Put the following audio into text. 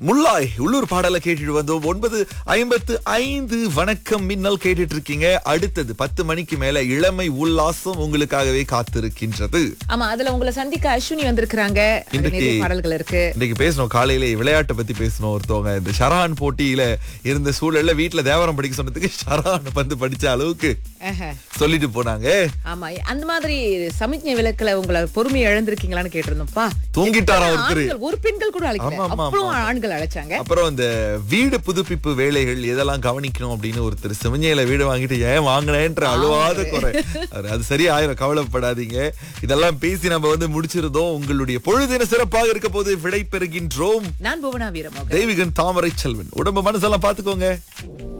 முல்லாய் உள்ளூர் பாடலை கேட்டுட்டு வந்தோம் ஒன்பது ஐம்பத்து ஐந்து வணக்கம் மின்னல் கேட்டுட்டு இருக்கீங்க அடுத்தது பத்து மணிக்கு மேல இளமை உல்லாசம் உங்களுக்காகவே காத்திருக்கின்றது ஆமா அதுல உங்களை சந்திக்க அஸ்வினி வந்திருக்கிறாங்க அது இன்றைக்கு- நிறைய பாடல்கள் இருக்கு இன்னைக்கு பேசணும் காலையில விளையாட்டை பத்தி பேசணும் ஒருத்தவங்க இந்த ஷரான் போட்டியில இருந்த சூழல்ல வீட்டுல தேவரம் படிக்க சொன்னதுக்கு ஷரான் வந்து படிச்ச அளவுக்கு ஆஹா. சொல்லிட்டு போனாங்க ஆமா அந்த மாதிரி சமிக்ஞை விளக்குல உங்களை பொறுமையை இழந்திருக்கீங்களான்னு கேட்டிருந்தோம்ப்பா தூங்கிட்டாரா எத்தனை ஒருத்தரு ஆண்கள், ஒரு பெண்கள் கூட அழைக்கல ஆமா, ஆமா, அப்புறம் ஆண்கள் அழைச்சாங்க அப்புறம் இந்த வீடு புதுப்பிப்பு வேலைகள் எதெல்லாம் கவனிக்கணும் அப்படின்னு ஒருத்தர் சிவஞ்சையில வீடு வாங்கிட்டு ஏன் வாங்கினேன்ற அழுவாத குறை அது- அது சரியா ஆயிரம் கவலைப்படாதீங்க இதெல்லாம் பேசி நம்ம வந்து முடிச்சிருந்தோம் உங்களுடைய பொழுதின சிறப்பாக இருக்க போது விடை பெறுகின்றோம் நான் புவனா வீரமோகன் தெய்வீகன் தாமரை செல்வன் உடம்பு மனசெல்லாம் பாத்துக்கோங்க